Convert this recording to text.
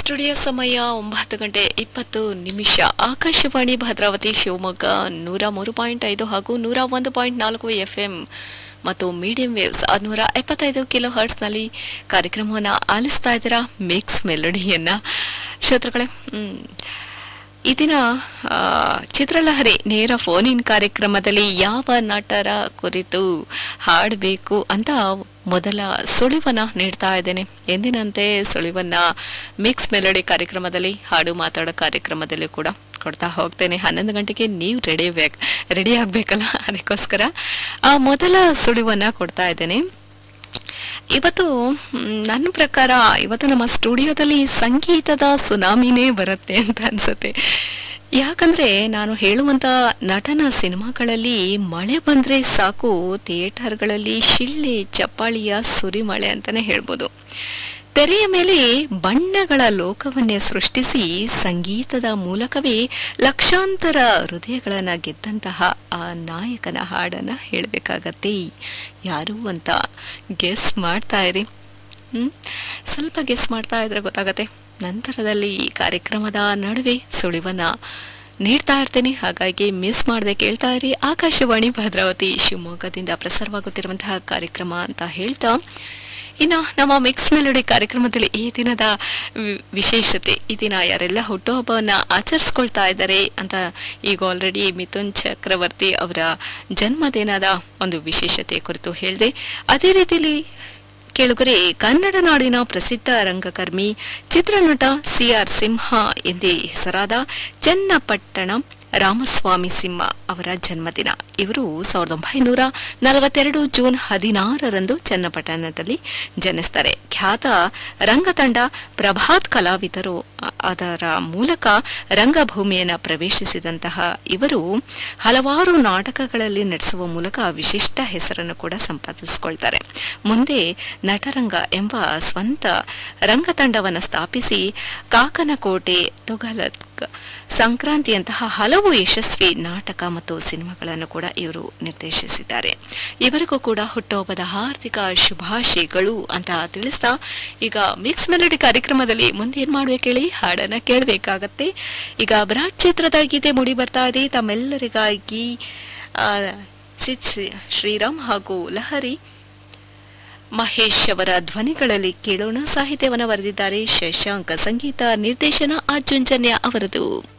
Studio ಸಮಯ ಒಂಬತ್ತು ಗಂಟೆ ಇಪ್ಪತ್ತು ನಿಮಿಷ ಆಕಾಶವಾಣಿ ಭದ್ರಾವತಿ ಶಿವಮೊಗ್ಗ ನೂರ ಮೂರು ಪಾಯಿಂಟ್ ಐದು ಹಾಗೂ ನೂರ ಒಂದು ಪಾಯಿಂಟ್ ನಾಲ್ಕು ಎಫ್ ಎಂ ಮತ್ತು ಮೀಡಿಯಂ ವೇವ್ಸ್ ನೂರ ಎಪ್ಪತ್ತೈದು ಕಿಲೋ ಹರ್ಟ್ಸ್ನಲ್ಲಿ ಕಾರ್ಯಕ್ರಮವನ್ನು ಆಲಿಸ್ತಾ ಇದ್ದೀರಾ ಮಿಕ್ಸ್ ಮೆಲೋಡಿಯನ್ನ ಶ್ರೋತೃಗಳೇ ಹ್ಮ್. ಈ ದಿನ ಆ, ಚಿತ್ರಲಹರಿ ನೇರ ಫೋನ್ ಇನ್ ಕಾರ್ಯಕ್ರಮದಲ್ಲಿ ಯಾವ ನಟರ ಕುರಿತು ಹಾಡಬೇಕು ಅಂತ ಮೊದಲ ಸುಳಿವನ್ನ ನೀಡ್ತಾ ಇದ್ದೇನೆ ಎಂದಿನಂತೆ ಸುಳಿವನ್ನ ಮಿಕ್ಸ್ ಮೆಲೋಡಿ ಕಾರ್ಯಕ್ರಮದಲ್ಲಿ ಹಾಡು ಮಾತಾಡೋ ಕಾರ್ಯಕ್ರಮದಲ್ಲಿ ಕೂಡ ಕೊಡ್ತಾ ಹೋಗ್ತೇನೆ ಹನ್ನೊಂದು ಗಂಟೆಗೆ ನೀವು ರೆಡಿ ಬೇಕು ರೆಡಿ ಆಗ್ಬೇಕಲ್ಲ ಅದಕ್ಕೋಸ್ಕರ ಆ ಮೊದಲ ಸುಳಿವನ್ನ ಕೊಡ್ತಾ ಇದ್ದೇನೆ ಇವತ್ತು ಮ್, ನನ್ನ ಪ್ರಕಾರ ಇವತ್ತು ನಮ್ಮ ಸ್ಟುಡಿಯೋದಲ್ಲಿ ಸಂಗೀತದ ಸುನಾಮಿನೇ ಬರುತ್ತೆ ಅಂತ ಅನ್ಸುತ್ತೆ ಯಾಕಂದ್ರೆ ನಾನು ಹೇಳುವಂತ ನಟನ ಸಿನಿಮಾಗಳಲ್ಲಿ ಮಳೆ ಬಂದ್ರೆ ಸಾಕು ಥಿಯೇಟರ್ಗಳಲ್ಲಿ ಶಿಳ್ಳೆ ಚಪ್ಪಾಳಿಯ ಸುರಿಮಳೆ ಅಂತಾನೆ ಹೇಳ್ಬೋದು ತೆರೆಯ ಮೇಲೆ ಬಣ್ಣಗಳ ಲೋಕವನ್ನೇ ಸೃಷ್ಟಿಸಿ ಸಂಗೀತದ ಮೂಲಕವೇ ಲಕ್ಷಾಂತರ ಹೃದಯಗಳನ್ನ ಗೆದ್ದಂತಹ ಆ ನಾಯಕನ ಹಾಡನ್ನ ಹೇಳಬೇಕಾಗತ್ತೆ ಯಾರು ಅಂತ ಗೆಸ್ ಮಾಡ್ತಾ ಇರಿ ಹ್ಮ್ ಸ್ವಲ್ಪ ಗೆಸ್ ಮಾಡ್ತಾ ಇದ್ರೆ ಗೊತ್ತಾಗತ್ತೆ ನಂತರದಲ್ಲಿ ಈ ಕಾರ್ಯಕ್ರಮದ ನಡುವೆ ಸುಳಿವನ್ನ ನೀಡ್ತಾ ಇರ್ತೇನೆ ಹಾಗಾಗಿ ಮಿಸ್ ಮಾಡದೆ ಕೇಳ್ತಾ ಇರಿ ಆಕಾಶವಾಣಿ ಭದ್ರಾವತಿ ಶಿವಮೊಗ್ಗದಿಂದ ಪ್ರಸಾರವಾಗುತ್ತಿರುವಂತಹ ಕಾರ್ಯಕ್ರಮ ಅಂತ ಹೇಳ್ತಾ ಇನ್ನು ನಮ್ಮ ಮಿಕ್ಸ್ ಮೆಲೋಡಿ ಕಾರ್ಯಕ್ರಮದಲ್ಲಿ ಈ ದಿನದ ವಿ- ವಿಶೇಷತೆ ಈ ದಿನ ಯಾರೆಲ್ಲ ಹುಟ್ಟುಹಬ್ಬವನ್ನ ಆಚರಿಸ್ಕೊಳ್ತಾ ಇದ್ದಾರೆ ಅಂತ ಈಗ ಆಲ್ರೆಡಿ ಮಿಥುನ್ ಚಕ್ರವರ್ತಿ ಅವರ ಜನ್ಮದಿನದ ಒಂದು ವಿಶೇಷತೆ ಕುರಿತು ಹೇಳಿದೆ ಅದೇ ರೀತಿಯಲ್ಲಿ ಕೇಳುಗರೆ ಕನ್ನಡ ನಾಡಿನ ಪ್ರಸಿದ್ಧ ರಂಗಕರ್ಮಿ ಚಿತ್ರನಟ ಸಿ ಆರ್ ಸಿಂಹ ಎಂದೇ ಹೆಸರಾದ ಚನ್ನಪಟ್ಟಣ ರಾಮಸ್ವಾಮಿ ಸಿಂಹ ಅವರ ಜನ್ಮದಿನ ಇವರು ಸಾವಿರದ ಒಂಬೈನೂರ ನಲವತ್ತೆರಡು ಜೂನ್ ಹದಿನಾರರಂದು ಚನ್ನಪಟ್ಟಣದಲ್ಲಿ ಜನಿಸ್ತಾರೆ ಖ್ಯಾತ ರಂಗತಂಡ ಪ್ರಭಾತ್ ಕಲಾವಿದರು ಅ- ಅದರ ಮೂಲಕ ರಂಗಭೂಮಿಯನ್ನು ಪ್ರವೇಶಿಸಿದಂತಹ ಇವರು ಹಲವಾರು ನಾಟಕಗಳಲ್ಲಿ ನಟಿಸುವ ಮೂಲಕ ವಿಶಿಷ್ಟ ಹೆಸರನ್ನು ಕೂಡ ಸಂಪಾದಿಸಿಕೊಳ್ತಾರೆ ಮುಂದೆ ನಟರಂಗ ಎಂಬ ಸ್ವಂತ ರಂಗತಂಡವನ್ನು ಸ್ಥಾಪಿಸಿ ಕಾಕನಕೋಟೆ ತುಘಲಕ್ ಸಂಕ್ರಾಂತಿಯಂತಹ ಹಲವು ಯಶಸ್ವಿ ನಾಟಕ ಮತ್ತು ಸಿನಿಮಾಗಳನ್ನು ಕೂಡ ಇವರು ನಿರ್ದೇಶಿಸಿದ್ದಾರೆ ಇವರಿಗೂ ಕೂಡ ಹುಟ್ಟುಹಬ್ಬದ ಹಾರ್ದಿಕ ಶುಭಾಶಯಗಳು ಅಂತ ತಿಳಿಸ್ತಾ ಈಗ ಮಿಕ್ಸ್ ಮೆಲಡಿ ಕಾರ್ಯಕ್ರಮದಲ್ಲಿ ಮುಂದೆ ಏನ್ ಮಾಡ್ಬೇಕು ಹೇಳಿ ಹಾಡನ್ನ ಕೇಳಬೇಕಾಗತ್ತೆ ಈಗ ವಿರಾಟ್ ಚಿತ್ರದ ಗೀತೆ ಮೂಡಿ ಬರ್ತಾ ಇದೆ ತಮ್ಮೆಲ್ಲರಿಗಾಗಿ ಆ, ಸಿದ್ ಸಿ- ಶ್ರೀರಾಮ್ ಹಾಗೂ ಲಹರಿ ಮಹೇಶ್ ಅವರ ಧ್ವನಿಗಳಲ್ಲಿ ಕೇಳೋಣ ಸಾಹಿತ್ಯವನ್ನು ಬರೆದಿದ್ದಾರೆ ಶಶಾಂಕ ಸಂಗೀತ ನಿರ್ದೇಶನ ಅರ್ಜುನ್ ಜನ್ಯ ಅವರದು